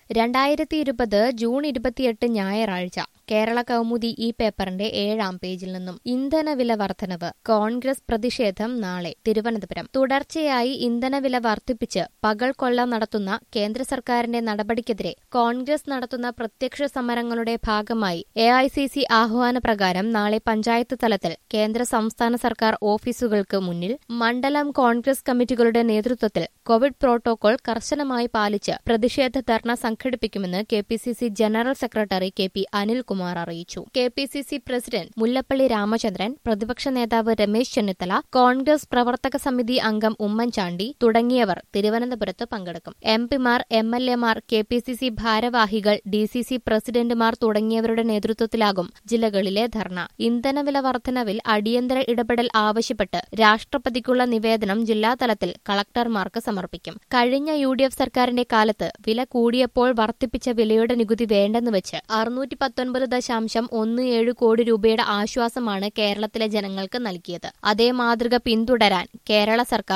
രണ്ടായിരത്തി ഇരുപത് ജൂൺ ഇരുപത്തിയെട്ട് ഞായറാഴ്ച കേരള കൗമുദി ഈ പേപ്പറിന്റെ ഏഴാം പേജിൽ നിന്നും ഇന്ധനവില വർധനവ് കോൺഗ്രസ് പ്രതിഷേധം നാളെ തിരുവനന്തപുരം തുടർച്ചയായി ഇന്ധനവില വർദ്ധിപ്പിച്ച് പകൽ കൊള്ള നടത്തുന്ന കേന്ദ്ര സർക്കാരിന്റെ നടപടിക്കെതിരെ കോൺഗ്രസ് നടത്തുന്ന പ്രത്യക്ഷ സമരങ്ങളുടെ ഭാഗമായി എ ഐ സി സി ആഹ്വാനപ്രകാരം നാളെ പഞ്ചായത്ത് തലത്തിൽ കേന്ദ്ര സംസ്ഥാന സർക്കാർ ഓഫീസുകൾക്ക് മുന്നിൽ മണ്ഡലം കോൺഗ്രസ് കമ്മിറ്റികളുടെ നേതൃത്വത്തിൽ കോവിഡ് പ്രോട്ടോകോൾ കർശനമായി പാലിച്ച് പ്രതിഷേധ ധർണ സംഘടിപ്പിക്കുമെന്ന് K P C C general secretary K P Anilkumar അറിയിച്ചു K P C C president Mullappally Ramachandran പ്രതിപക്ഷ നേതാവ് രമേശ് ചെന്നിത്തല കോൺഗ്രസ് പ്രവർത്തക സമിതി അംഗം ഉമ്മൻചാണ്ടി തുടങ്ങിയവർ തിരുവനന്തപുരത്ത് പങ്കെടുക്കും എം പിമാർ എം എൽ എമാർ കെ പി സി സി ഭാരവാഹികൾ ഡി സി സി പ്രസിഡന്റുമാർ തുടങ്ങിയവരുടെ നേതൃത്വത്തിലാകും ജില്ലകളിലെ ധർണ ഇന്ധനവില വർധനവിൽ അടിയന്തര ഇടപെടൽ ആവശ്യപ്പെട്ട് രാഷ്ട്രപതിക്കുള്ള നിവേദനം ജില്ലാതലത്തിൽ കളക്ടർമാർക്ക് സമർപ്പിക്കും കഴിഞ്ഞ യു ഡി എഫ് സർക്കാരിന്റെ കാലത്ത് വില കൂടിയപ്പോൾ വർദ്ധിപ്പിച്ച വിലയുടെ നികുതി വേണ്ടെന്ന് വെച്ച് അറുന്നൂറ്റി പത്തൊൻപത് ദശാംശം ഒന്ന് ഏഴ് കോടി രൂപയുടെ ആശ്വാസമാണ് കേരളത്തിലെ ജനങ്ങൾക്ക് നൽകിയത് അതേ മാതൃക പിന്തുടരാൻ കേരള സർക്കാർ